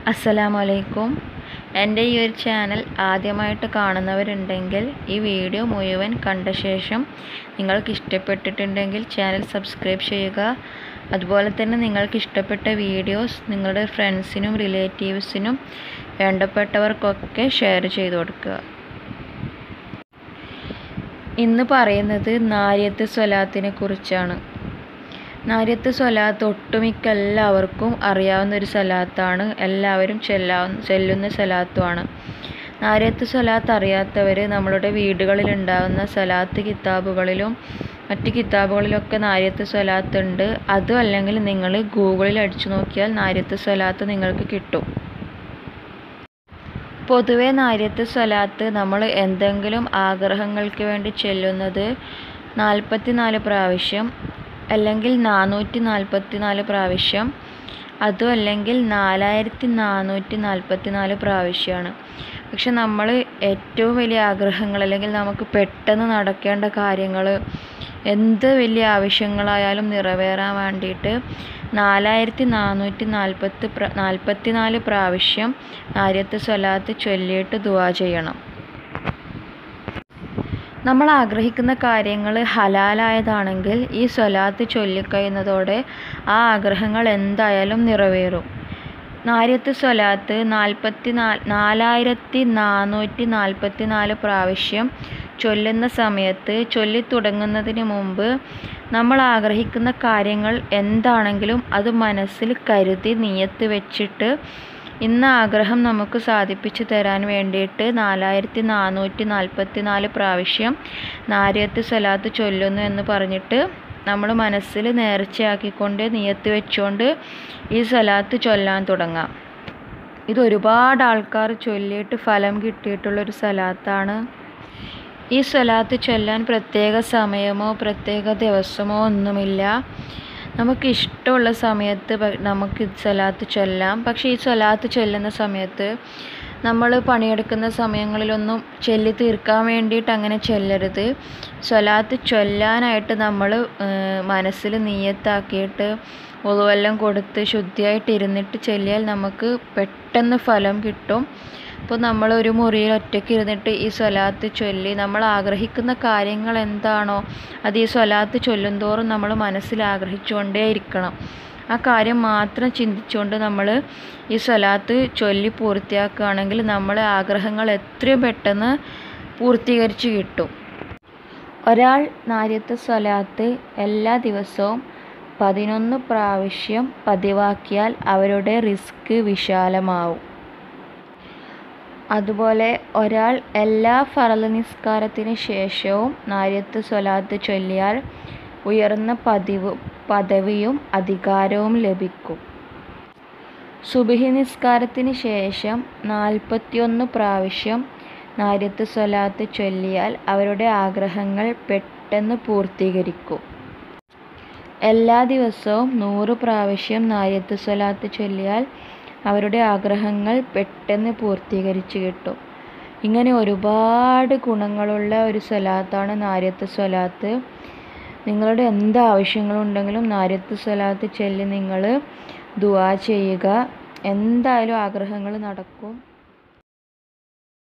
അസ്സലാമലൈക്കും എൻ്റെ ഈ ഒരു ചാനൽ ആദ്യമായിട്ട് കാണുന്നവരുണ്ടെങ്കിൽ ഈ വീഡിയോ മുഴുവൻ കണ്ട ശേഷം നിങ്ങൾക്ക് ഇഷ്ടപ്പെട്ടിട്ടുണ്ടെങ്കിൽ ചാനൽ സബ്സ്ക്രൈബ് ചെയ്യുക അതുപോലെ തന്നെ നിങ്ങൾക്ക് ഇഷ്ടപ്പെട്ട വീഡിയോസ് നിങ്ങളുടെ ഫ്രണ്ട്സിനും റിലേറ്റീവ്സിനും വേണ്ടപ്പെട്ടവർക്കൊക്കെ ഷെയർ ചെയ്ത് കൊടുക്കുക ഇന്ന് പറയുന്നത് നാര്യത്ത് സ്വലാത്തിനെ കുറിച്ചാണ് നാര്യത്ത് സ്വലാത്ത് ഒട്ടുമിക്ക എല്ലാവർക്കും അറിയാവുന്ന ഒരു സ്വലാത്താണ് എല്ലാവരും ചെല്ലാവുന്ന ചെല്ലുന്ന സ്വലാത്തുമാണ് നാര്യത്ത് സ്വലാത്ത് അറിയാത്തവർ നമ്മളുടെ വീടുകളിൽ ഉണ്ടാകുന്ന സ്വലാത്ത് കിതാബുകളിലും മറ്റ് കിതാബുകളിലൊക്കെ നാര്യത്ത് സ്വലാത്ത് ഉണ്ട് അതും അല്ലെങ്കിൽ നിങ്ങൾ ഗൂഗിളിൽ അടിച്ചു നോക്കിയാൽ നാര്യത്ത് സ്വലാത്ത് നിങ്ങൾക്ക് കിട്ടും പൊതുവെ നാര്യത്ത് സ്വലാത്ത് നമ്മൾ എന്തെങ്കിലും ആഗ്രഹങ്ങൾക്ക് വേണ്ടി ചെല്ലുന്നത് നാൽപ്പത്തി നാല് പ്രാവശ്യം അല്ലെങ്കിൽ നാനൂറ്റി നാൽപ്പത്തി നാല് പ്രാവശ്യം അതും അല്ലെങ്കിൽ നാലായിരത്തി നാനൂറ്റി നാൽപ്പത്തി നാല് പ്രാവശ്യമാണ് പക്ഷെ നമ്മൾ ഏറ്റവും വലിയ ആഗ്രഹങ്ങൾ അല്ലെങ്കിൽ നമുക്ക് പെട്ടെന്ന് നടക്കേണ്ട കാര്യങ്ങൾ എന്ത് വലിയ ആവശ്യങ്ങളായാലും നിറവേറാൻ വേണ്ടിയിട്ട് നാലായിരത്തി നാനൂറ്റി നാൽപ്പത്തി പ്ര നാൽപ്പത്തി നാല് പ്രാവശ്യം നാര്യത്ത് സ്വലാത്ത് ചൊല്ലിയിട്ട് ദുവാ ചെയ്യണം നമ്മൾ ആഗ്രഹിക്കുന്ന കാര്യങ്ങൾ ഹലാലായതാണെങ്കിൽ ഈ സ്വലാത്ത് ചൊല്ലിക്കഴിയുന്നതോടെ ആ ആഗ്രഹങ്ങൾ എന്തായാലും നിറവേറും നാര്യത്ത് സ്വലാത്ത് നാൽപ്പത്തി നാ നാലായിരത്തി നാനൂറ്റി നാൽപ്പത്തി നാല് പ്രാവശ്യം ചൊല്ലുന്ന സമയത്ത് ചൊല്ലി തുടങ്ങുന്നതിന് മുമ്പ് നമ്മൾ ആഗ്രഹിക്കുന്ന കാര്യങ്ങൾ എന്താണെങ്കിലും അത് മനസ്സിൽ കരുതി നിയത്ത് വെച്ചിട്ട് ഇന്ന ആഗ്രഹം നമുക്ക് സാധിപ്പിച്ചു തരാൻ വേണ്ടിയിട്ട് നാലായിരത്തി നാനൂറ്റി നാൽപ്പത്തി നാല് പ്രാവശ്യം നാര്യത്ത് സ്വലാത്ത് ചൊല്ലുന്നു എന്ന് പറഞ്ഞിട്ട് നമ്മൾ മനസ്സിൽ നേർച്ചയാക്കിക്കൊണ്ട് നിയത്ത് വെച്ചുകൊണ്ട് ഈ സ്വലാത്ത് ചൊല്ലാൻ തുടങ്ങാം ഇത് ഒരുപാട് ആൾക്കാർ ചൊല്ലിയിട്ട് ഫലം കിട്ടിയിട്ടുള്ളൊരു സ്വലാത്താണ് ഈ സ്വലാത്ത് ചൊല്ലാൻ പ്രത്യേക സമയമോ പ്രത്യേക ദിവസമോ ഒന്നുമില്ല നമുക്ക് ഇഷ്ടമുള്ള സമയത്ത് നമുക്ക് സ്വലാത്ത് ചൊല്ലാം പക്ഷേ ഈ സ്വലാത്ത് ചൊല്ലുന്ന സമയത്ത് നമ്മൾ പണിയെടുക്കുന്ന സമയങ്ങളിലൊന്നും ചൊല്ലി തീർക്കാൻ വേണ്ടിയിട്ട് അങ്ങനെ ചൊല്ലരുത് സ്വലാത്ത് ചൊല്ലാനായിട്ട് നമ്മൾ മനസ്സിൽ നീയത്താക്കിയിട്ട് ഒതുവെല്ലാം കൊടുത്ത് ശുദ്ധിയായിട്ട് ഇരുന്നിട്ട് ചൊല്ലിയാൽ നമുക്ക് പെട്ടെന്ന് ഫലം കിട്ടും ഇപ്പോൾ നമ്മൾ ഒരു മുറിയിൽ ഒറ്റയ്ക്ക് ഇരുന്നിട്ട് ഈ സ്വലാത്ത് ചൊല്ലി നമ്മൾ ആഗ്രഹിക്കുന്ന കാര്യങ്ങൾ എന്താണോ അത് ഈ സ്വലാത്ത് ചൊല്ലുന്തോറും നമ്മൾ മനസ്സിൽ ആഗ്രഹിച്ചുകൊണ്ടേ ഇരിക്കണം ആ കാര്യം മാത്രം ചിന്തിച്ചുകൊണ്ട് നമ്മൾ ഈ സ്വലാത്ത് ചൊല്ലി പൂർത്തിയാക്കുകയാണെങ്കിൽ നമ്മളെ ആഗ്രഹങ്ങൾ എത്രയും പെട്ടെന്ന് പൂർത്തീകരിച്ച് കിട്ടും ഒരാൾ നാര്യത്ത് സ്വലാത്ത് എല്ലാ ദിവസവും പതിനൊന്ന് പ്രാവശ്യം പതിവാക്കിയാൽ അവരുടെ റിസ്ക് വിശാലമാവും അതുപോലെ ഒരാൾ എല്ലാ ഫറല് നിസ്കാരത്തിന് ശേഷവും നാര്യത്ത് സ്വലാത്ത് ചൊല്ലിയാൽ ഉയർന്ന പതിവ് പദവിയും അധികാരവും ലഭിക്കും സുബഹി നിസ്കാരത്തിന് ശേഷം നാൽപ്പത്തിയൊന്ന് പ്രാവശ്യം നാര്യത്ത് സ്വലാത്ത് ചൊല്ലിയാൽ അവരുടെ ആഗ്രഹങ്ങൾ പെട്ടെന്ന് പൂർത്തീകരിക്കും എല്ലാ ദിവസവും നൂറ് പ്രാവശ്യം നാര്യത്ത് സ്വലാത്ത് ചൊല്ലിയാൽ അവരുടെ ആഗ്രഹങ്ങൾ പെട്ടെന്ന് പൂർത്തീകരിച്ച് കിട്ടും ഇങ്ങനെ ഒരുപാട് ഗുണങ്ങളുള്ള ഒരു സ്വലാത്താണ് നാര്യത്ത് സ്വലാത്ത് നിങ്ങളുടെ എന്ത് ആവശ്യങ്ങളുണ്ടെങ്കിലും നാര്യത്ത് സ്വലാത്ത് ചൊല്ലി നിങ്ങൾ ദുവാ ചെയ്യുക എന്തായാലും ആഗ്രഹങ്ങൾ നടക്കും